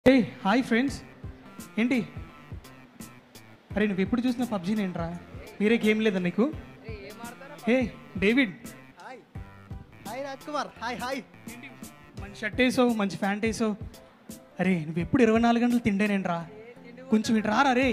ఏ hi friends ఏంటి అరే నువ్వు ఎప్పుడు చూసిన పబ్జీ నేంట్రా మీరే గేమ్ లేదా నీకు hey David hi hi Raj Kumar hi hi మంచి షర్ట్ వేసావు మంచి ప్యాంట్ వేసావు అరే నువ్వు ఎప్పుడు ఇరవై నాలుగు గంటలు తిండేనేంట్రా కొంచెం ఇటు రారా రే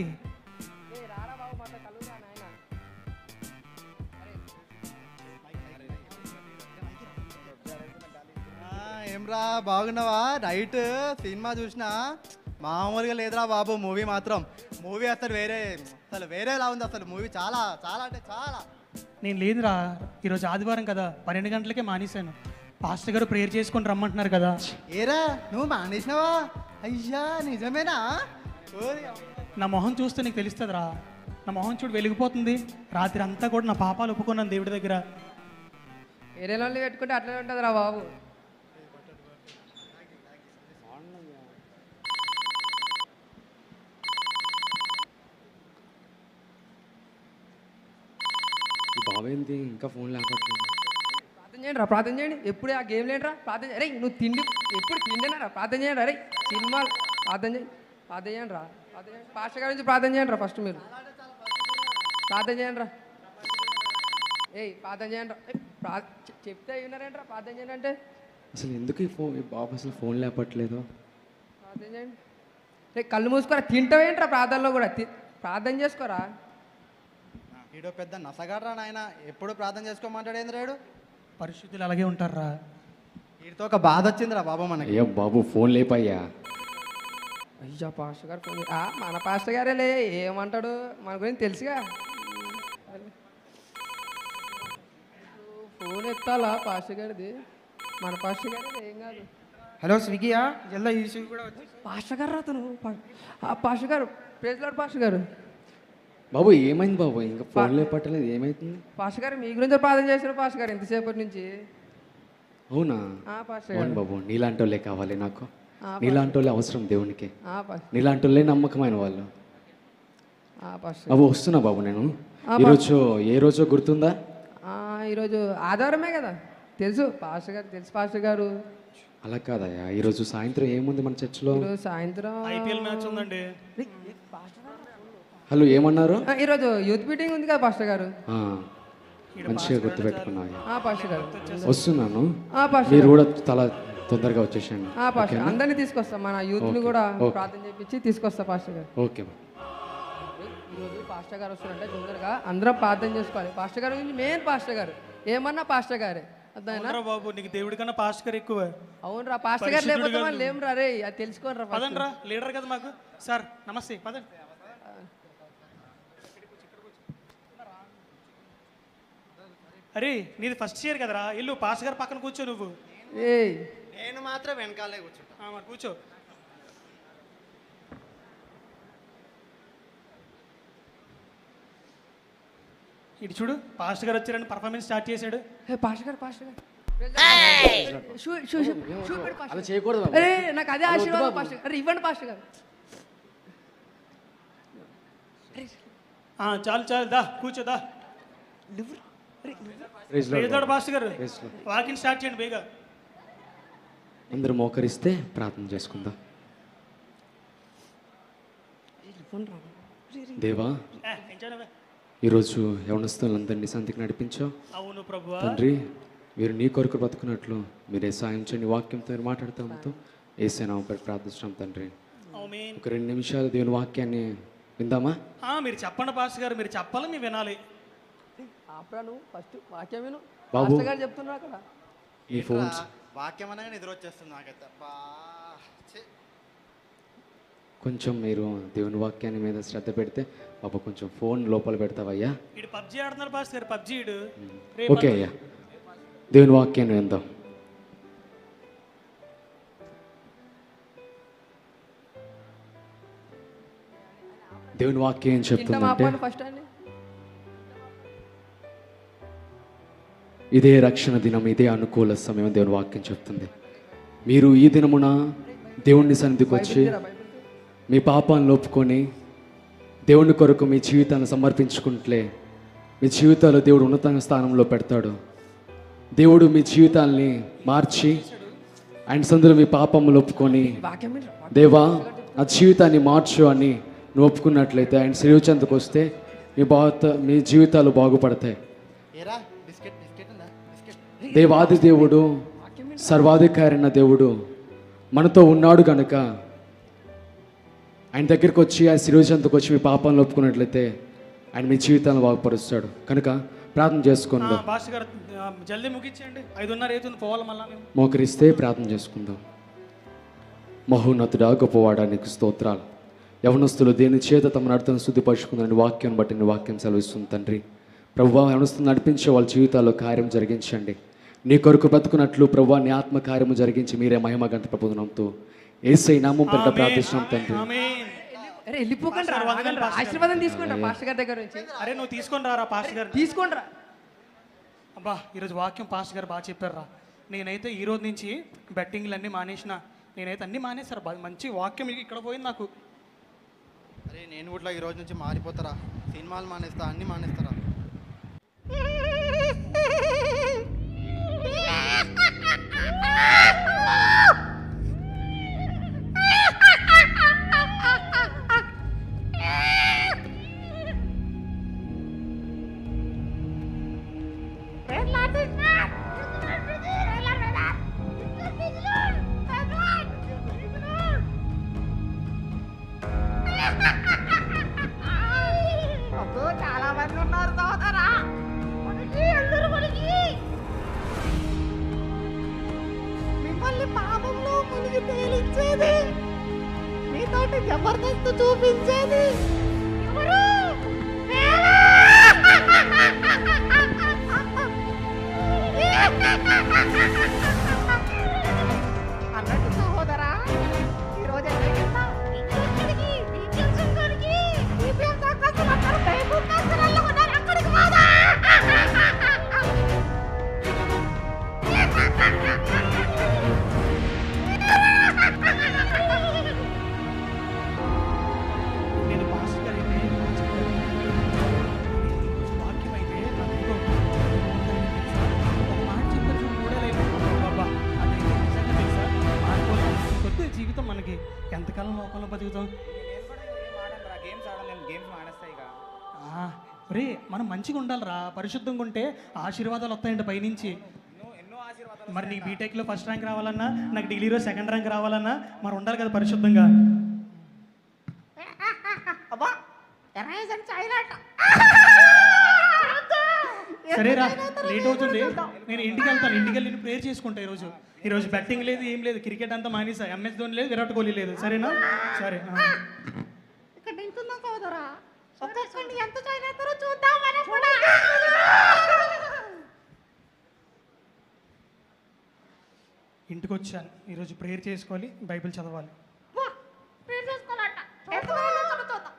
ఏమ్రా బాగున్నావా నైట్ సినిమా చూసినా మామూలుగా లేదురా బాబు మూవీ మాత్రం మూవీ అసలు వేరే అసలు వేరేలా ఉంది అసలు మూవీ చాలా చాలా అంటే చాలా నేను లేదురా ఈరోజు ఆదివారం కదా పన్నెండు గంటలకే మానేశాను పాస్టర్ గారు ప్రేయర్ చేసుకొని రమ్మంటున్నారు కదా ఏరా నువ్వు మానేసినావా అయ్యా నిజమేనా ఓరి నా మొహం చూస్తే నీకు తెలుస్తుందిరా నా మొహం చూడు వెలిగిపోతుంది రాత్రి అంతా కూడా నా పాపాలు ఒప్పుకున్నాను దేవుడి దగ్గర వేరే వాళ్ళు పెట్టుకుంటే అట్లనే ఉంటుంది రా బాబు ఈ బావేంది ఇంకా ఫోన్ లేకపోతుంది ప్రార్థన చేయండి రా ప్రార్థన చేయండి ఎప్పుడు ఆ గేమ్ లేండి రా ప్రార్థన అరే నువ్వు తిండి ఎప్పుడు తిండినా రా ప్రార్థన చేయండి అరే సినిమా ప్రార్థన చేయండి ప్రార్థన చేయండి రా ప్రార్థన చేయండి పాస్టర్ గారి నుంచి ప్రార్థన చేయండి రా ఫస్ట్ మీరు ప్రార్థన చేయండి రా ఏయ్ ప్రార్థన చేయండి రా ఏయ్, ప్రా చె- చెప్తే విన్నారేంట్రా ప్రార్థన చేయండి అంటే అసలు ఎందుకు ఈ ఫోన్ ఈ బాబు అసలు ఫోన్ లేపట్లేదు ప్రార్థన చేయండి రే కళ్ళు మూసుకోరా తింటావేంట్రా ప్రార్థనలో కూడా తి- ప్రార్థన చేసుకోరా వీడో పెద్ద నసగాడ్రా నాయన ఎప్పుడు ప్రార్థన చేసుకోమంటాడు ఏంద్రాడు పరిస్థితులు అలాగే ఉంటారా వీడితో ఒక బాధ వచ్చిందిరా బాబు మనకి అయ్యో బాబు ఫోన్ లేపయ్యా అయ్యా పాస్టర్ గారు ఫోన్ చే- ఆ, మన పాస్టర్ గారేలే ఏమంటాడు మన గురించి తెలుసుగా ఫోన్ ఎత్తాలా పాస్టర్ గారిది మన పాస్టర్ గారిది ఏం కాదు హలో స్విగ్గీయా జల్దా ఈ స్విగ్గీ కూడా వచ్చి పాస్టర్ గారు అతను పా- ఆ పాస్టర్ గారు ప్రేజ్లాడు పాస్టర్ గారు బాబు ఏమైంది బాబు ఇంకా ఫోన్ లేపట్టలేదు ఏమైతుంది పాస్టర్ గారు మీ గురించి ప్రార్థన చేసిన పాస్టర్ గారు ఎంతసేపటి నుంచి అవునా ఆ పాస్టర్ అవును గారు బాబు నీలాంటి వాళ్ళే కావాలి నాకు ఆ, నీలాంటి వాళ్ళే అవసరం దేవునికి ఆ పాస్ నీలాంటి వాళ్ళే నమ్మకమైన వాళ్ళు ఆ పాస్టర్ బాబు వస్తున్నా బాబు నేను ఈరోజు ఏ రోజో గుర్తుందా ఆ, ఈరోజు ఆధారమే కదా తెలుసు పాస్టర్ గారు తెలుసు పాస్టర్ గారు అలా కాదయ్యా ఈరోజు సాయంత్రం ఏముంది మన చర్చిలో ఈరోజు సాయంత్రం ఐపీఎల్ మ్యాచ్ ఉందండి హలో ఏమన్నారు ఆ, ఈరోజు యూత్ మీటింగ్ ఉంది కదా పాస్టర్ గారు ఆ, మంచిగా గుర్తుపెట్టుకున్నావు ఆ పాస్టర్ గారు వస్తున్నాను ఆ పాస్టర్ మీరు కూడా చాలా తొందరగా వచ్చేసాను ఆ పాస్టర్ అందరినీ తీసుకొస్తాం మన యూత్ ని కూడా ప్రార్థన చేపించి తీసుకొస్తా పాస్టర్ గారు ఓకే బాబు ఈరోజు పాస్టర్ గారు వస్తున్నారంటే తొందరగా అందరం ప్రార్థన చేసుకోవాలి పాస్టర్ గారు గురించి మెయిన్ పాస్టర్ గారు ఏమన్నా పాస్టర్ గారే అర్థమైనా అవునరా బాబు నీకు దేవుడి కన్నా పాస్ట్ గారు ఎక్కువ అవును రా పాస్టర్ గారు లేకపోతే మనం లేము రా రే అది తెలుసుకోండి రా first. పదండి రా లీడర్ కదా మాకు సార్ నమస్తే పదండి అరే నీది ఫస్ట్ ఇయర్ కదరా ఇల్లు పాస్ గారు పక్కన కూర్చో నువ్వు ఏయ్ నేను మాత్రం వెనకాలే కూర్చుంటా ఆ, మరి కూర్చో ఇటు చూడు పాస్ట్ గారు వచ్చారని పర్ఫార్మెన్స్ స్టార్ట్ చేశాడు ఏ పాస్టర్ గారు పాస్టర్ గారు షూ షూ షూ షూ పెట్టి పాస్టర్ అలా చేయకూడదు బాబు అరే నాకు అదే ఆశీర్వాదం పాస్టర్ గారు. అరే ఇవ్వండి పాస్టర్ గారు ఆ, చాలు చాలు దా కూర్చో దా Praise Lord ప్రియతోడు బాబు. పాస్ట్ గారు Praise Lord. వాకింగ్ స్టార్ట్ చేయండి బేగా అందరూ మోకరిస్తే ప్రార్థన చేసుకుందాం దేవా ఏ, ఎంచానవే. ఈరోజు యవనస్తులందరినీ సంతికి నడిపించావు అవును ప్రభువా తండ్రి మీరు నీ కొరకు బ్రతుకున్నట్లు మీరే సాయం చేయండి వాక్యంతో మీరు మాట్లాడతాంతో ఏసేనా ప్రార్థిస్తాం తండ్రి ఆమేన్. ఒక రెండు నిమిషాలు దేవుని వాక్యాన్ని విందామా ఆ, మీరు చెప్పండి పాస్ట్ గారు మీరు చెప్పాలి మేము వినాలి ఆపరా నువ్వు ఫస్ట్ వాక్యం విను బాబు. పాస్టర్ గారు చెప్తున్నారు అక్కడ మీ ఫోన్స్ వాక్యం అనగానే నిద్ర వచ్చేస్తుంది నాకైతే అబ్బా, ఛీ. కొంచెం మీరు దేవుని వాక్యాన్ని మీద శ్రద్ధ పెడితే పాప కొంచెం ఫోన్ లోపల పెడతావయ్యా ఇటు పబ్జీ ఆడుతున్నారు పాస్ట్ గారు పబ్జీ ఇడు ఓకే అయ్యా దేవుని వాక్యాన్ని విందాం దేవుని వాక్యం ఏం తింటాం చెప్తుందంటే ఆపాలి ఫస్ట్ అండి ఇదే రక్షణ దినం ఇదే అనుకూల సమయం దేవుని వాక్యం చెప్తుంది మీరు ఈ దినమున దేవుని సన్నిధికి వచ్చి మీ పాపాలను ఒప్పుకొని దేవుని కొరకు మీ జీవితాన్ని సమర్పించుకుంటే మీ జీవితాల్లో దేవుడు ఉన్నత స్థానంలో పెడతాడు దేవుడు మీ జీవితాల్ని మార్చి ఆయన సందులో మీ పాపములు ఒప్పుకొని వాక్యం ఏంట్రా? వాక్యం. దేవా నా జీవితాన్ని మార్చు అని నువ్వు ఒప్పుకున్నట్లయితే ఆయన శ్రీచంతకు వస్తే మీ బాత మీ జీవితాలు బాగుపడతాయి ఏరా బిస్కెట్ బిస్కెట్ ఉందా బిస్కెట్ దేవాది దేవుడు సర్వాధికారైన దేవుడు మనతో ఉన్నాడు కనుక ఆయన దగ్గరికి వచ్చి ఆయన శిరోజంతకు వచ్చి మీ పాపాలను ఒప్పుకున్నట్లయితే ఆయన మీ జీవితాన్ని బాగుపరుస్తాడు కనుక ప్రార్థన చేసుకుందాం భాష గారు ఆ, జల్దీ ముగించండి ఐదున్నర అవుతుంది పోవాలి మళ్ళా మేము మోకరిస్తే ప్రార్థన చేసుకుందాం మహోన్నతుడా గొప్పవాడా నీకు స్తోత్రాలు యవనస్తులు దేని చేత తమ నడతను శుద్ధిపరుచుకుందని వాక్యం బట్టి నీ వాక్యం సెలవిస్తుంది తండ్రి ప్రభు యవనస్తులు నడిపించే వాళ్ళ జీవితాల్లో కార్యం జరిగించండి నీ కొరకు బ్రతుకున్నట్లు ప్రభు నీ ఆత్మ కార్యము జరిగించి మీరే మహిమ గంట ప్రబోధనంతో ఏసై నామం పెద్ద ప్రార్థిస్తున్నాం తండ్రి ఆమేన్. అరే వెళ్ళిపోకండి రా ఆగండి రా. ఆశీర్వాదం తీసుకోండి రా పాస్టర్ గారి దగ్గర నుంచి అరే నువ్వు తీసుకొని రారా పాస్టర్ గారు తీసుకోండి రా అబ్బా ఈరోజు వాక్యం పాస్టర్ గారు బాగా చెప్పారా నేనైతే ఈ రోజు నుంచి బెట్టింగ్లు అన్నీ మానేసిన నేనైతే అన్నీ మానేశారు బా- మంచి వాక్యం ఇక్కడ పోయింది నాకు అరే నేను కూడా ఈ రోజు నుంచి మారిపోతారా సినిమాలు మానేస్తా అన్ని మానేస్తారా అబ్బో, చాలా మంది ఉన్నారు సోదరా మనకి అందరూ మనకి మిమ్మల్ని పాపంలో మునిగి తేలించేది మీతోటి జబర్దస్త్ చూపించేది ఎవరు నేనే! అన్నట్టు సహోదరా ఈరోజు ఎక్కడికి వెళ్తాం? ఎక్కడికి? బీచ్ కాడికి. బీపీఎం సర్కస్లు అక్కడ బైబుల్ కల్చరల్లో ఉన్నారు. అక్కడికి పోదాం. నేను పాస్టర్ గారు అయితే బాగా చెప్పారు. ఈరోజు వాక్యం అయితే నాకు ఏదో ఒక మాట చెప్పారు చూడు, మూడేళ్ళు అయిపోయింది. అబ్బా, అదైతే నిజంగా తెలుసా? మారిపోలేదు. కొద్ది జీవితం మనకి ఎంతకాలం లోకంలో బతుకుతాం ఆ, ఒరే మనం మంచిగా ఉండాలిరా పరిశుద్ధంగా ఉంటే ఆశీర్వాదాలు వస్తాయంట పైనుంచి మరి నీకు బీటెక్లో ఫస్ట్ ర్యాంక్ రావాలన్నా నాకు డిగ్రీలో సెకండ్ ర్యాంక్ రావాలన్నా మరి ఉండాలి కదా పరిశుద్ధంగా అబ్బా ఎరైజన్ చైనట్ సరేరా లేట్ అవుతుంది నేను ఇంటికి వెళ్తాను ఇంటికి వెళ్ళి నేను ప్రేయర్ చేసుకుంటా ఈరోజు ఈరోజు బెట్టింగ్ లేదు ఏం లేదు క్రికెట్ అంతా మానేసా ఎంఎస్ ధోని లేదు విరాట్ కోహ్లీ లేదు సరేనా సరే ఆ. ఇక్కడ నింటున్నాం సోదరా ఒక్కొక్కరిని ఎంత చైన్ అవుతారో చూద్దాం మనం కూడా ఇంటికి వచ్చాను ఈరోజు ప్రేయర్ చేసుకోవాలి బైబిల్ చదవాలి వా, ప్రేర్ చేసుకోవాలంట ఎంత దూరంలో చదువుతుందా?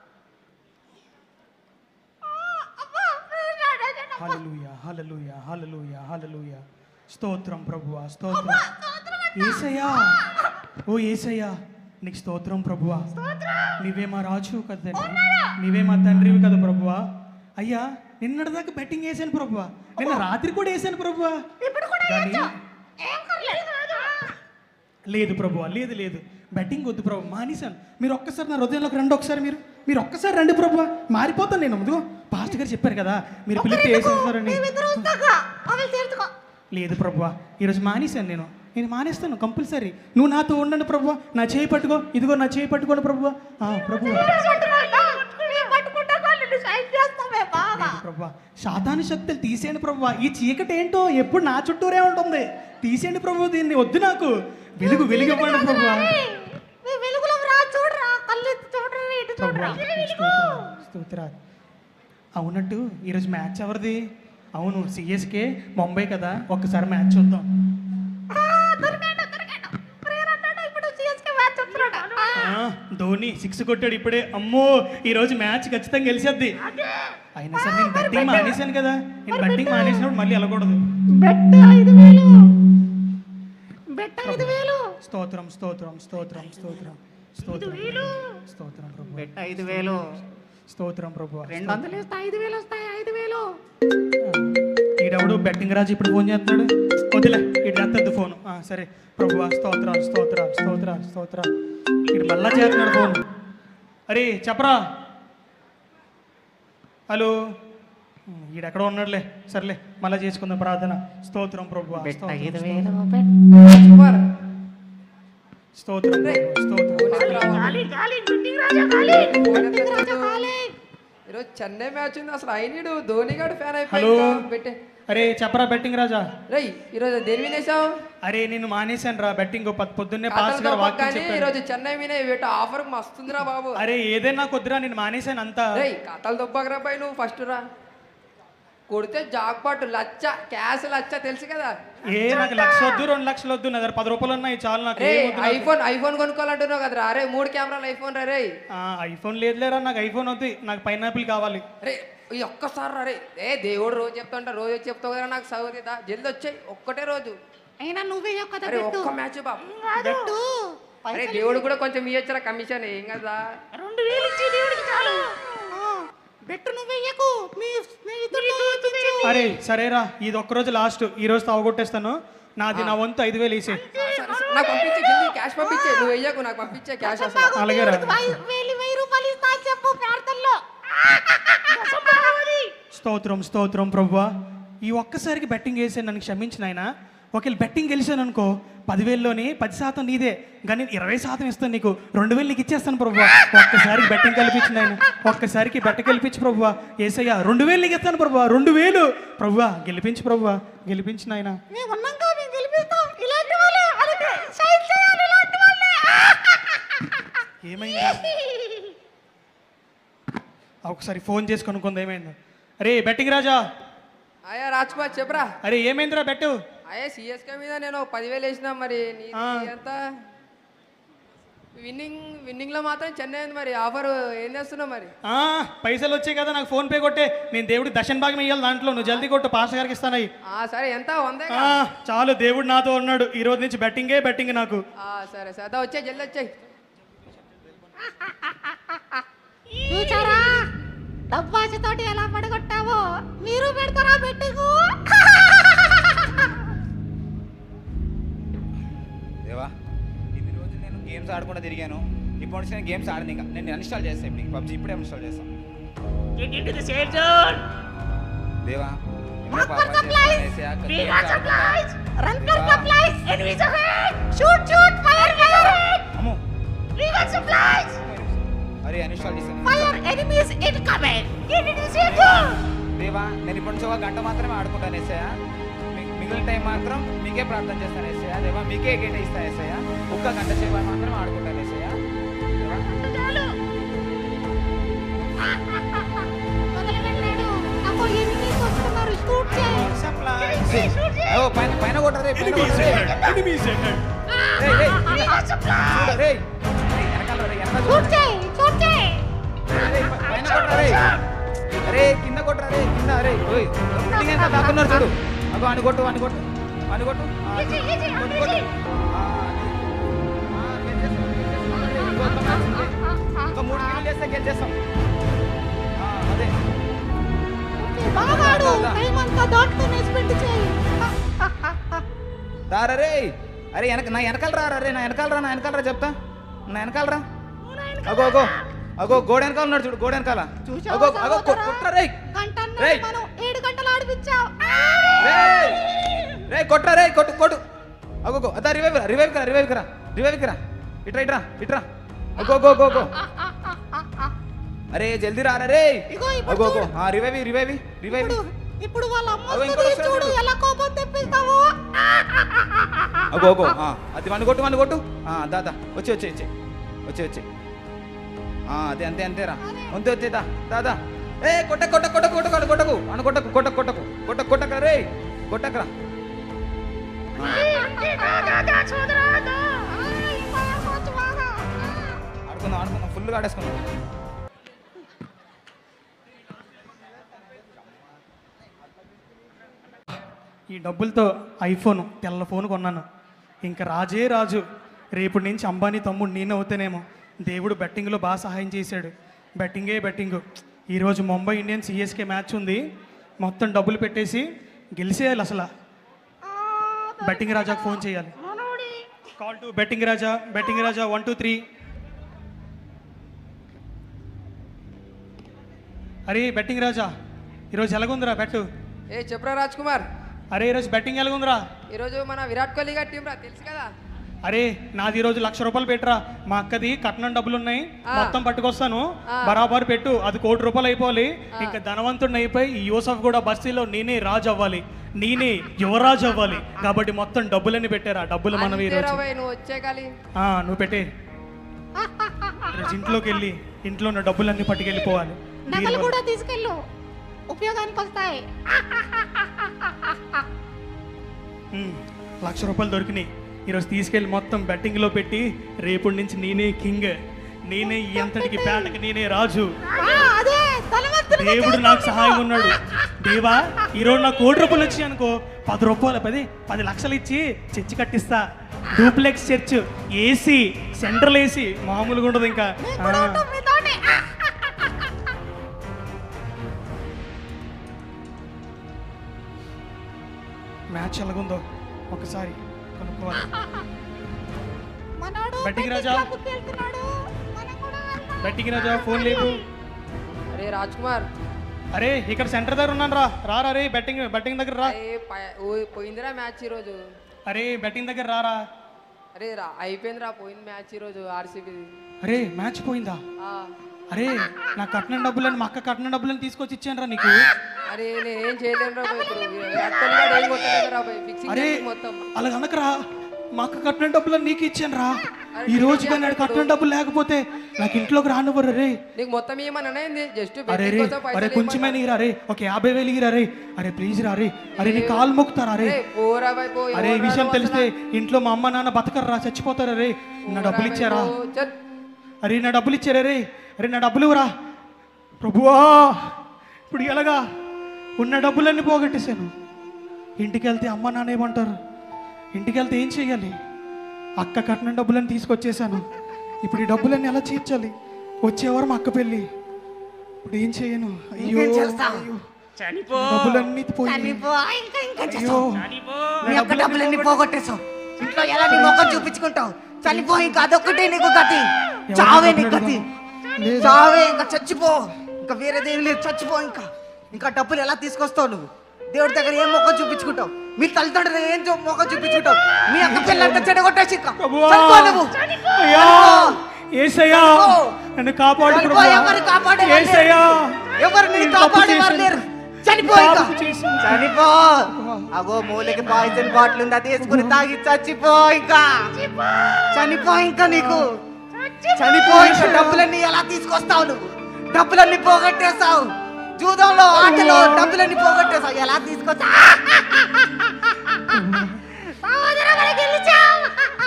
ఆ, అబ్బా, ప్రేర్ చేయడానికి అబ్బా. హల్లెలూయా హల్లెలూయా హల్లెలూయా హల్లెలూయా స్తోత్రం ప్రభువా స్తోత్రం ఏసయ్యా ఓ ఏసయ్యా నీకు స్తోత్రం ప్రభువా నీవే మా రాజు కదా నీవే మా తండ్రివి కదా ప్రభువా అయ్యా నిన్నటిదాకా బెట్టింగ్ వేసాను ప్రభువా నిన్న రాత్రి కూడా వేసాను ప్రభువా కానీ ఏం కర్లేదు లేదు ప్రభువా లేదు లేదు బెట్టింగ్ వద్దు ప్రభు మానేశాను మీరు ఒక్కసారి నా హృదయంలోకి రండి ఒకసారి మీరు మీరు ఒక్కసారి రండి ప్రభువా మారిపోతాను నేను ముందు పాస్ట్ గారు చెప్పారు కదా మీరు పిలిపి వేసేస్తారని మేమిద్దరం వస్తాక అవి తీర్చుకో లేదు ప్రభువా ఈరోజు మానేశాను నేను నేను మానేస్తాను కంపల్సరీ నువ్వు నాతో ఉండండి ప్రభువా నా చేయి పట్టుకో ఇదిగో నా చేయి పట్టుకోండి ప్రభువా ఆ, ప్రభువా మేము పట్టుకుంటా నిన్ను సైడ్ చేస్తామే బాగా లేదు ప్రభువా శాతాని శక్తులు తీసేయండి ప్రభువా ఈ చీకటి ఏంటో ఎప్పుడు నా చుట్టూరే ఉంటుంది తీసేయండి ప్రభు దీన్ని వద్దు నాకు వెలుగు వెలుగు ఇవ్వండి ప్రభువా మీ వెలుగులో రా చూడరా కళ్ళు ఎత్తి చూడరా ఇటు చూడరా ప్రభువా స్తోత్రం, స్తోత్రాలు అవునట్టు ఈరోజు మ్యాచ్ ఎవరిది అవును సిఎస్కే ముంబై కదా ఒక్కసారి మ్యాచ్ చూద్దాం ఆ, దొరికాడు దొరికాడు ప్రేయర్ అన్నాడు ఇప్పుడు సిఎస్కే మ్యాచ్ చూస్తున్నాడు ఆ, ఆ, ధోని సిక్స్ కొట్టాడు ఇప్పుడే అమ్మో ఈ రోజు మ్యాచ్ ఖచ్చితంగా గెలిచేద్ది అయినా సరే నేను బెట్టింగ్ మానేశాను కదా నేను బెట్టింగ్ మానేసినప్పుడు మళ్ళీ వెళ్ళకూడదు బెట్ ఐదు వేలు బెట్ ఐదు వేలు స్తోత్రం స్తోత్రం స్తోత్రం స్తోత్రం స్తోత్రం స్తోత్రం ప్రభు బెట్ ఐదు వేలు స్తోత్రం ప్రభు రెండు వందలు ఇస్తే ఐదు వేలు వస్తాయి ఐదు వేలు ఈ ఈడెవడు బెట్టింగ్ రాజు ఇప్పుడు ఫోన్ చేస్తున్నాడు వదిలే ఇటు ఎత్తద్దు ఫోన్ సరే ప్రభు స్తోత్రాలు స్తోత్రాలు స్తోత్రాలు స్తోత్రాలు ఇటు మళ్ళా చేస్తున్నాడు ఫోన్ అరే చెప్పరా హలో ఈడెక్కడ ఉన్నాడులే సర్లే మళ్ళా చేసుకుందాం ప్రార్థన స్తోత్రం ప్రభు సూపర్ స్తోత్రం ప్రభు స్తోత్రం గాలి గాలి బిట్టింగ్ రాజా గాలి ఫోన్ ఎత్తట్లేదు. బిట్టింగ్ రాజా గాలి ఈరోజు చెన్నై మ్యాచ్ ఉంది అసలు అయినడు ధోని గారు ఫ్యాన్ హలో. అయిపోయి పెట్టే అరే చెప్పరా బెట్టింగ్ రాజా రేయ్ ఈరోజు దేని వినేసావు అరే నేను మానేశాను రా బెట్టింగ్ పొద్దున్నే పాస్ గారు వాక్యం కానీ చెప్పారు ఈరోజు చెన్నై మీద వీట ఆఫర్ మస్తుందిరా బాబు అరే ఏదైనా కొద్దిరా నేను మానేశాను అంతా రేయ్ కథలు దొబ్బకరా పై నువ్వు ఫస్ట్ రా కొడితే జాక్పాట్ లచ్చ క్యాష్ లచ్చ తెలుసు కదా ఏ నాకు లక్ష వద్దు రెండు లక్షలు వద్దు నా దగ్గర పది రూపాయలు ఉన్నాయి చాలు నాకు రే ఏం వద్దు నాకు. ఐఫోన్ ఐఫోన్ కొనుక్కోవాలంటున్నావు కదరా అరే మూడు కెమెరాలు ఐఫోన్ రా రే ఆ, ఐఫోన్ లేదులేరా నాకు ఐఫోన్ వద్దు నాకు పైనాపిల్ కావాలి రే ఈ ఒక్కసారి రా రే ఏ దేవుడు రోజు చెప్తుంటా రోజు వచ్చి చెప్తావు కదా నాకు సౌకర్యత జల్ది వచ్చాయి ఒక్కటే రోజు అయినా నువ్వే కదా అరే పెట్టు ఒక్క మ్యాచ్ బాబు పెట్టు అరే దేవుడు కూడా కొంచెం ఇయ్యొచ్చురా కమిషన్ ఏం కదా రెండు వేలు ఇచ్చి దేవుడికి చాలు ఆ, బెట్టు నువ్వు వెయ్యకు మీ స్నేహితులు అరే సరేరా ఇది ఒక్కరోజు లాస్ట్ ఈ రోజు తావగొట్టేస్తాను నాది నా వంతు ఐదు వేలు వేసే సరే, సరే. నాకు పంపించే జల్దీ క్యాష్ పంపించే నువ్వు వెయ్యకు నాకు పంపించే క్యాష్ అసలు అలాగేరా వేలు వెయ్యి రూపాయలు ఇస్తా అని చెప్పు ప్రార్థనలో దశం భాగవతి. స్తోత్రం స్తోత్రం ప్రభువా ఈ ఒక్కసారికి బెట్టింగ్ వేసాను నన్ను క్షమించిన ఆయన ఒకవేళ బెట్టింగ్ గెలిచాను అనుకో పదివేల్లోని పది శాతం నీదే కానీ ఇరవై శాతం ఇస్తాను నీకు రెండు వేలు నీకు ఇచ్చేస్తాను ప్రభువా ఒక్కసారికి బెట్టింగ్ కల్పించిన ఆయన ఒక్కసారికి బెట్ట గెలిపించి ప్రభువా ఏసయ్యా రెండు వేలు నీకు ఇస్తాను ప్రభువా రెండు వేలు ప్రభువా గెలిపించి ప్రభువా గెలిపించిన ఆయన మేము ఉన్నాంగా మేము గెలిపిస్తాం ఇలాంటి వాళ్ళే అలాగే సైన్ చేయాలి ఇలాంటి వాళ్ళే ఏమైంది ఒకసారి ఫోన్ చేసి కనుక్కుంది ఏమైందో అరే బెట్టింగ్ రాజా అయ్యా రాజ్కుమార్ చెప్పరా అరే ఏమైందిరా బెట్టు అయ్యా సిఎస్కే మీద నేను పదివేలు వేసిన మరి నీ ఆ. ఎంత విన్నింగ్ విన్నింగ్ లో మాత్రం చెన్నై ఉంది మరి ఆఫర్ ఏం చేస్తున్నావు మరి ఆ, పైసలు వచ్చాయి కదా నాకు ఫోన్ పే కొట్టే నేను దేవుడి దర్శన భాగం ఇవ్వాలి దాంట్లో నువ్వు జల్దీ కొట్టు పాస్ గారికి ఇస్తానయి ఆ సరే ఎంత వందే ఆ, చాలు దేవుడు నాతో ఉన్నాడు ఈ రోజు నుంచి బెట్టింగే బెట్టింగ్ నాకు ఆ సరే సరే అదా వచ్చాయి జల్ది వచ్చాయి చూచారా డబ్బాచతోటి ఎలా పడగొట్టావో మీరు పెడతారా బెట్టింగు దేవా ఇన్ని రోజులు నేను గేమ్స్ ఆడకుండా తిరిగాను ఇప్పుడు నుంచి నేను గేమ్స్ ఆడను ఇంకా నేను అన్ఇన్స్టాల్ చేస్తాను ఇప్పుడు పబ్జీ ఇప్పుడే ఇన్స్టాల్ చేస్తాను దేవా ఎన్నో పాపాలు చేశాను అనేసి ఆ We games got ఆడకుండా. supplies! Run for దేవా, supplies! Enemies ahead! Shoot, shoot! Fire, fire! అమ్మో We got supplies! అరే అన్ఇన్స్టాల్ చేశాను Fire! Enemies incoming! Get it easier! దేవా నేను ఇప్పటి నుంచి ఒక గంట మాత్రమే ఆడుకుంటాను ఏసయ్య మీ- మిగిలిన టైం మాత్రం మీకే ప్రార్థన చేస్తాను ఏసయ్య దేవా మీకే గేట ఇస్తాను ఏసయ్య ఒక్క గంట సేపు మాత్రమే ఆడుకుంటాను ఏసయ్య దేవా చాలు మొదలు పెట్టాడు నాకు ఎనిమిస్ వస్తున్నారు షూట్ చేయి చేయి, షూట్ చేయి ఓ పైన పైన కొట్టరే పైన కొట్టరే రేయ్, రేయ్, We got supplies! చూడు, రేయ్. రేయ్, వెనకాల రేయ్, వెనకాల చూడు. షూట్ చేయి షూట్ చేయి రేయ్, ప- పైన కొట్టరా రేయ్. అరే కింద కొట్టరా రే కింద రే ఓయ్ బిల్డింగ్ ఎంత దాక్కున్నారు చూడు అగో అని కొట్టు అని కొట్టు అని కొట్టు ఆ, ఈజీ, ఈజీ, కొట్టు, ఈజీ. కొట్టు. ఆ, అది. ఆ, గెలిచేస్తాం, గెలిచేస్తాం. రేయ్, ఇంకో ఒక్క మ్యాచ్ ఉంది. ఇంకో మూడు కిల్లు చేస్తే గెలిచేస్తాం ఆ, అదే బాగా ఆడు టైం అంతా దాటుకుని స్పెండ్ చేయి దారా రే అరే వెనక నా వెనకాల రా రే నా వెనకాల రా నా వెనకాల రా చెప్తా నా వెనకాల రా అగో అగో అగో గోడ వెనకాల ఉన్నాడు చూడు గోడ వెనకాల చూసావా అగో అగో కొ- సహోదరా? కొట్రా రేయ్ గంటన్నర రేయ్. మనం ఏడు గంటలు ఆడిపించావు రేయ్ రేయ్ కొట్రా రేయ్ కొట్టు కొట్టు అగో అగో అదా రివైవ్ రా రివైవ్ కరా రివైవ్ కరా రివైవ్ కరా ఇట్రా ఇట్రా ఇట్రా అగో అగో అగో అగో అరే జల్దీ రారా రే ఇగో ఇప్పుడు అగో అగో చూడు. ఆ రివైవ్ రివైవ్ రివైవ్ ఇప్పుడు ఇప్పుడు వాళ్ళ అమ్మ అగో, ఇంకోటి వస్తుంది వస్తుంది చూడు చూడు. ఎలా కోపం తెప్పిస్తావు అగో అగో ఆ, అది వన్ కొట్టు వన్ కొట్టు ఆ, దాదా వచ్చి వచ్చి వచ్చి వచ్చి వచ్చి ఆ, అదే అంతే అంతేరా అంతే అంతే దా దాదా ఏ కొట్ట కొట్ట కొట్ట కొట్ట కొట్ట కొట్టకు అను కొట్టకు కొట్ట కొట్టకు కొట్ట కొట్టకరా రే కొట్టకరా ఆడుకుందాం ఆడుకుందాం ఫుల్గా ఆడేసుకుందాం ఈ డబ్బులతో ఐఫోన్ తెల్ల ఫోన్ కొన్నాను ఇంకా రాజే రాజు రేపటి నుంచి అంబానీ తమ్ముడు నేను అవుతానేమో దేవుడు బెట్టింగ్లో బాగా సహాయం చేశాడు బెట్టింగే బెట్టింగ్ ఈరోజు ముంబై ఇండియన్స్ సిఎస్కే మ్యాచ్ ఉంది మొత్తం డబ్బులు పెట్టేసి గెలిచేయాలి అసలు బెట్టింగ్ రాజాకు ఫోన్ చేయాలి మనోడి call to betting Raja betting Raja one two three అరే బెట్టింగ్ రాజా ఈరోజు ఎలాగుందిరా బెట్టు ఏ చెప్పరా రాజ్ కుమార్ అరే ఈరోజు బెట్టింగ్ ఎలాగుందిరా ఈరోజు మన విరాట్ కోహ్లీ గారి టీం రా తెలుసు కదా అరే నాది ఈరోజు లక్ష రూపాయలు పెట్టరా మా అక్కది కట్నం డబ్బులు ఉన్నాయి ఆ. మొత్తం పట్టుకొస్తాను ఆ. బరాబర్ పెట్టు అది కోటి రూపాయలు అయిపోవాలి ఇంకా ధనవంతుడిని అయిపోయి ఈ యూసఫ్ కూడా బస్తీలో నేనే రాజు అవ్వాలి నేనే యువరాజు అవ్వాలి కాబట్టి మొత్తం డబ్బులన్నీ పెట్టారా డబ్బులు మనవి అంతేరా ఈరోజు భయ్, నువ్వు వచ్చే కాలి ఆ, నువ్వు పెట్టే ఈరోజు ఇంట్లోకి వెళ్ళి ఇంట్లో ఉన్న డబ్బులన్నీ పట్టుకెళ్ళిపోవాలి నగలు బీరువాలో. కూడా తీసుకెళ్ళు ఉపయోగానికి వస్తాయి ఉమ్, లక్ష రూపాయలు దొరికినాయి ఈరోజు తీసుకెళ్ళి మొత్తం బెట్టింగ్లో పెట్టి రేపటి నుంచి నేనే కింగ్ నేనే ఈ అంతటికి పేటకి నేనే రాజు ఆ, అదే ధనవంతుడిగా దేవుడు నాకు సహాయం ఉన్నాడు దేవా ఈరోజు నాకు కోటి రూపాయలు వచ్చాయి అనుకో పది రూపాయలు పది పది లక్షలు ఇచ్చి చర్చి కట్టిస్తా duplex church AC central AC మామూలుగా ఉండదు ఇంకా నేను కూడా ఆ, ఉంటాం మీతోనే. మ్యాచ్ ఎలాగుందో ఒకసారి కనుక్కోవాలి మనోడు బయటికి బయటికి రాజా. క్లబ్కి వెళ్తున్నాడు. మనం కూడా వెళ్దాం. బెట్టింగ్ రాజా ఫోన్ లేపు అరే రాజ్ కుమార్ అరే ఇక్కడ సెంటర్ దగ్గర ఉన్నాను రా రా రా రే బెట్టింగ్ బెట్టింగ్ దగ్గర రా అరే ప- ఓ, పోయిందిరా మ్యాచ్ ఈరోజు అరే బెట్టింగ్ దగ్గర రారా అరే రా అయిపోయిందిరా పోయింది మ్యాచ్ ఈరోజు ఆర్సీబీ అరే మ్యాచ్ పోయిందా అరే నా కట్నం డబ్బులని మా అక్క కట్నం డబ్బులని తీసుకొచ్చి ఇచ్చాను రా నీకు అరే నేనేం చేయలేను రా భయ్ ఇప్పుడు విరాట్ కోహ్లీ గారు ఏం కొట్టలేదు రా భయ్ ఫిక్సింగ్ అరే మొత్తం అలా అనకరా మా అక్క కట్నం డబ్బులని నీకు ఇచ్చాను రా అరే ఈ రోజు నీకు కానీ ఆడ కట్నం డబ్బులు లేకపోతే నాకు ఇంట్లోకి రానివ్వరు రే నీకు మొత్తం ఏమన్నా అయింది జస్ట్ అరే రే అరే కొంచెమే నీరా రే ఒక యాభై వేలు ఇరా రే అరే ప్లీజ్ రా రే అరే నీ కాలు మొక్కుతారా రే పోరా భయ్ పో అరే ఈ విషయం తెలిస్తే ఇంట్లో మా అమ్మ నాన్న బతకర్రా చచ్చిపోతారా రే నా డబ్బులు ఇచ్చారా చల్ అరే నా డబ్బులు ఇచ్చారే రే అరే నా డబ్బులు ఇవ్వరా ప్రభువా ఇప్పుడు ఎలాగా ఉన్న డబ్బులన్నీ పోగొట్టేశాను ఇంటికి వెళ్తే అమ్మ నాన్న ఏమంటారు ఇంటికి వెళ్తే ఏం చేయాలి అక్క కట్టిన డబ్బులన్నీ తీసుకొచ్చేసాను ఇప్పుడు ఈ డబ్బులన్నీ ఎలా తీర్చాలి వచ్చేవారు మా అక్క పెళ్ళి ఇప్పుడు ఏం చేయను అయ్యో అయ్యో. డబ్బులన్నీ పోయి చనిపో, ఇంకా ఇంకా అయ్యో నీ యొక్క డబ్బులన్నీ పోగొట్టేశావు ఇంట్లో ఎలా నీ మొక్కలు చూపించుకుంటావు చనిపో ఇంకా అదొక్కటే నీకు గతి చావే నీ గతి లేదు. చావే ఇంకా చచ్చిపో ఇంకా వేరేదేం లేదు చచ్చిపో ఇంకా ఇంకా డబ్బులు ఎలా తీసుకొస్తావు నువ్వు దేవుడి దగ్గర ఏం మొక్క చూపించుకుంటావు మీ తల్లిదండ్రులు ఏం చూ- మొక్క చూపించుకుంటావు మీ అక్క పిల్లంతా చెడగొట్టేసి ఇంకా ప్రభువా! చనిపో నువ్వు అయ్యా ఏసయ్యా నన్ను కాపాడు చనిపో, ప్రభువా. ఎవరు కాపాడేవారు లేరు. ఏసయ్యా ఎవరు నీ నేను తప్పు కాపాడేవారు చేశాను. లేరు చనిపో ఇంకా తప్పు చేశాను. చనిపో అగో మూలకి పాయిజన్ బాటిల్ ఉంది అది వేసుకుని తాగి చచ్చిపో ఇంకా చనిపో ఇంకా నీకు చనిపో ఇంకా డబ్బులన్నీ ఎలా తీసుకొస్తావు నువ్వు డబ్బులన్నీ పోగొట్టేస్తావు జూదంలో ఆటలో డబ్బులన్నీ పోగొట్టేస్తావు ఎలా తీసుకొస్తావు సహోదరుడు గెలిచావు.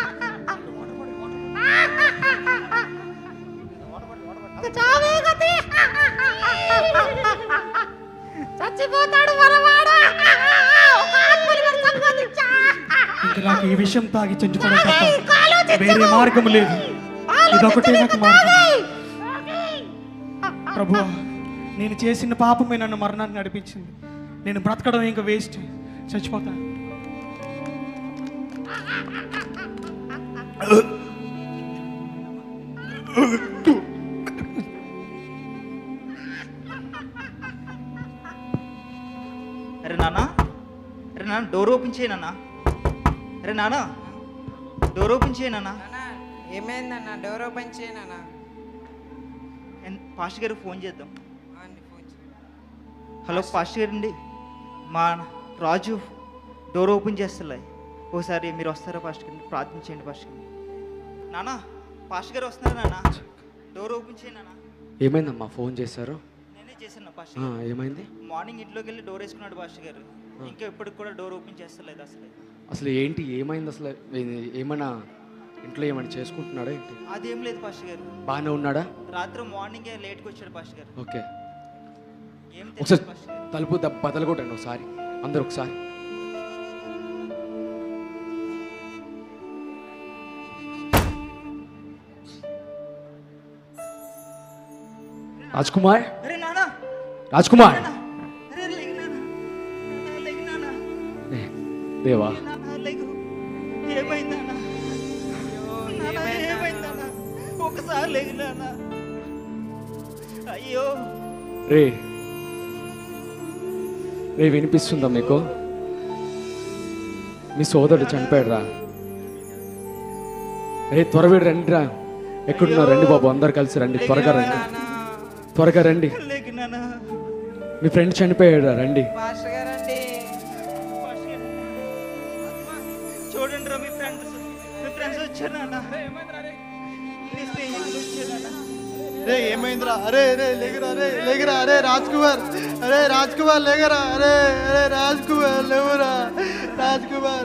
ఇంకా చావే గతి చచ్చిపోతాడు మనవాడు ఒక ఆత్మని మరి సంపాదించా ఇంక నాకు ఈ విషయం తాగి చంచుకోవడం తప్ప ఇంకా ఆలోచించుకో. వేరే మార్గం లేదు ఇదొకటే నాకు మార్గం ప్రభు నేను చేసిన పాపమే నన్ను మరణాన్ని నడిపించింది నేను బ్రతకడం ఇంకా వేస్ట్ చచ్చిపోతా అరే నాన్న అరే నాన్న డోర్ ఓపెన్ చేయి నాన్న అరే నాన్న డోర్ ఓపెన్ చేయి నాన్న ఏమైందన్న డోర్ ఓపెన్ చేయనన్నా ఎన్- పాస్టర్ గారికి ఫోన్ చేద్దాం హలో పాస్టర్ గారు అండి మా రాజు డోర్ ఓపెన్ చేస్తలే ఒకసారి మీరు వస్తారా పాస్టర్ గారిని ప్రార్థించండి పాస్టర్ గారిని నాన్న పాస్టర్ గారు వస్తున్నారు నాన్న డోర్ ఓపెన్ చేయి నాన్న ఏమైందమ్మా ఫోన్ చేశారు నేనే చేశాను పాస్టర్ ఆ, గారు ఏమైంది మార్నింగ్ ఇంట్లోకి వెళ్ళి డోర్ వేసుకున్నాడు పాస్టర్ గారు ఇంకా ఇప్పటికి కూడా డోర్ ఓపెన్ చేస్తలేదు అసలు అసలు ఏంటి ఏమైంది అసలు ఏ- ఏమైనా ఇంట్లో ఏమైనా చేసుకుంటున్నాడా ఏంటి అదేం లేదు పాస్టర్ గారు బాగానే ఉన్నాడా రాత్రి మార్నింగే లేట్కి వచ్చాడు పాస్టర్ గారు ఓకే ఏం ఒకసారి తెలియదు పాస్టర్ గారు తలుపు దెబ్బ బదలు కొట్టండి ఒకసారి అందరు ఒకసారి రాజ్ కుమార్ అరే నాన్న రాజ్ కుమార్ అరే లేకు నాన్న నాన్న, లేకు నాన్న ఏ, దేవా నాన్న లేకు ఏమైందన్నా నాన్న ఏమైందన్నా ఒకసారి లేకు నాన్న అయ్యో రే రే వినిపిస్తుందా మీకు మీ సోదరుడు చనిపోయాడు రా రే త్వరగా రండి రా ఎక్కడున్నారు రండి బాబు అందరు కలిసి రండి త్వరగా రండి త్వరగా రండి లేకు నాన్న మీ ఫ్రెండ్ చనిపోయాడు రా రండి పాస్టర్ గారండి చూడండి రా మీ ఫ్రెండ్స్ మీ ఫ్రెండ్స్ వచ్చారు నాన్న మీ స్నేహితులు వచ్చారు నాన్న అరే ఏమైందిరా అరే అరే లేగరా అరే లేగరా అరే రాజ్ కుమార్ అరే రాజ్ కుమార్ లేగరా అరే అరే రాజ్ కుమార్ లేవురా రాజ్ కుమార్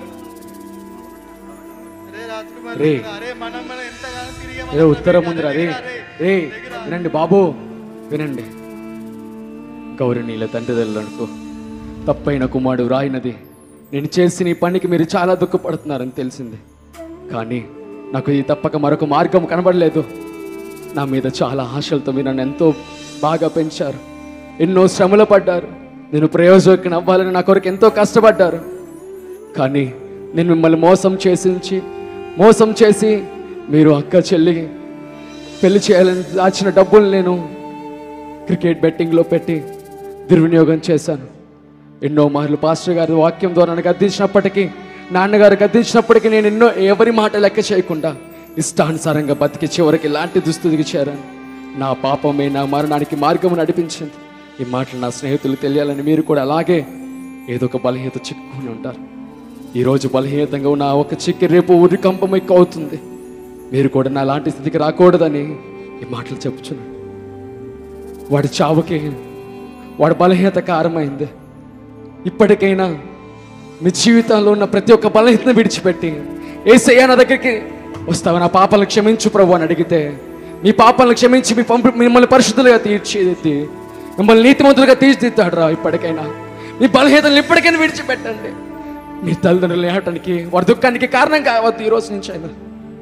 అరే రాజ్ కుమార్ రే. లేగురా. అరే మనం మనం ఎంతగానో తిరిగాం ఏ ఉత్తరం ఉందిరా రే రే వినండి బాబు వినండి గౌరవనీయుల తండ్రిదండ్రులకు తప్పైన కుమారుడు రాయినది నేను చేసిన ఈ పనికి మీరు చాలా దుఃఖపడుతున్నారని తెలిసింది కానీ నాకు ఇది తప్పక మరొక మార్గం కనబడలేదు నా మీద చాలా ఆశలతో మీరు నన్ను ఎంతో బాగా పెంచారు ఎన్నో శ్రమలు పడ్డారు నేను ప్రయోజకం అవ్వాలని నా కొరకు ఎంతో కష్టపడ్డారు కానీ నేను మిమ్మల్ని మోసం చేసించి మోసం చేసి మీరు అక్క చెల్లి పెళ్లి చేయాలని దాచిన డబ్బులు నేను క్రికెట్ బెట్టింగ్లో పెట్టి దుర్వినియోగం చేశాను ఎన్నో మార్లు పాస్టర్ గారి వాక్యం ద్వారా నాకు గద్దించినప్పటికీ నాన్నగారు గద్దించినప్పటికీ నేను ఎన్నో ఎవరి మాట లెక్క చేయకుండా ఇష్టానుసారంగా బతికి చివరికి ఇలాంటి దుస్థితికి చేరాను నా పాపమే నా మరణానికి మార్గం నడిపించింది ఈ మాటలు నా స్నేహితులు తెలియాలని మీరు కూడా అలాగే ఏదో ఒక బలహీనత చిక్కుకుని ఉంటారు ఈరోజు బలహీనతంగా ఉన్న ఆ ఒక చిక్కి రేపు ఉరికంపం ఎక్కువ అవుతుంది మీరు కూడా నా లాంటి స్థితికి రాకూడదని ఈ మాటలు చెప్పుచున్నాను వాడి చావుకి వాడి బలహీనత కారమైంది ఇప్పటికైనా మీ జీవితంలో ఉన్న ప్రతి ఒక్క బలహీనతను విడిచిపెట్టి ఏసయ్య నా దగ్గరికి వస్తావు నా పాపాలను క్షమించు ప్రభు అని అడిగితే మీ పాపాలను క్షమించి మీ పంపు మిమ్మల్ని పరిశుద్ధులుగా తీర్చిదిద్ది మిమ్మల్ని నీతిమంతులుగా తీర్చిదిద్దాడు రా ఇప్పటికైనా మీ బలహీనతలను ఇప్పటికైనా విడిచిపెట్టండి మీ తల్లిదండ్రులు లేవటానికి వారి దుఃఖానికి కారణం కావద్దు ఈ రోజు నుంచి అయినా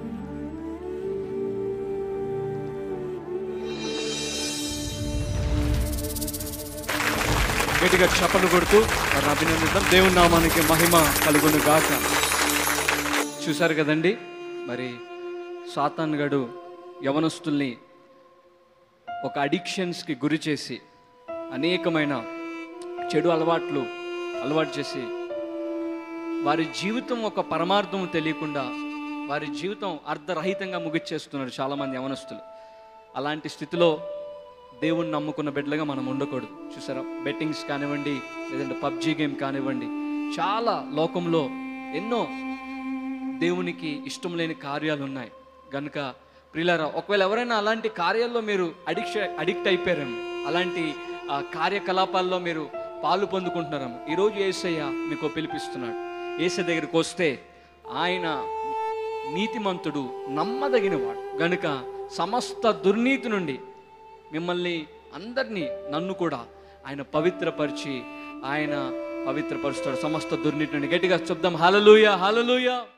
గట్టిగా చప్పలు కొడుతూ వారిని అభినందిద్దాం దేవుని నామానికి మహిమ కలుగును గాక చూశారు కదండి మరి సాతాన్ గడు యవనస్తుల్ని ఒక అడిక్షన్స్కి గురి చేసి అనేకమైన చెడు అలవాట్లు అలవాటు చేసి వారి జీవితం ఒక పరమార్థం తెలియకుండా వారి జీవితం అర్ధరహితంగా ముగిచ్చేస్తున్నారు చాలామంది యవనస్తులు అలాంటి స్థితిలో దేవుణ్ణి నమ్ముకున్న బిడ్డలుగా మనం ఉండకూడదు చూసారా బెట్టింగ్స్ కానివ్వండి లేదంటే పబ్జీ గేమ్ కానివ్వండి చాలా లోకంలో ఎన్నో దేవునికి ఇష్టం లేని కార్యాలు ఉన్నాయి గనుక ప్రియులారా ఒకవేళ ఎవరైనా అలాంటి కార్యాల్లో మీరు అడిక్ష అడిక్ట్ అయిపోయారేమో అలాంటి ఆ, కార్యకలాపాల్లో మీరు పాలు పొందుకుంటున్నారేమో ఈరోజు ఏసయ్య మీకు పిలిపిస్తున్నాడు ఏసై దగ్గరికి వస్తే ఆయన నీతిమంతుడు నమ్మదగినవాడు గనుక సమస్త దుర్నీతి నుండి మిమ్మల్ని అందరినీ నన్ను కూడా ఆయన పవిత్రపరిచి ఆయన పవిత్రపరుస్తాడు సమస్త దుర్నీతి నుండి గట్టిగా చెప్దాం హలలుయ హలలుయ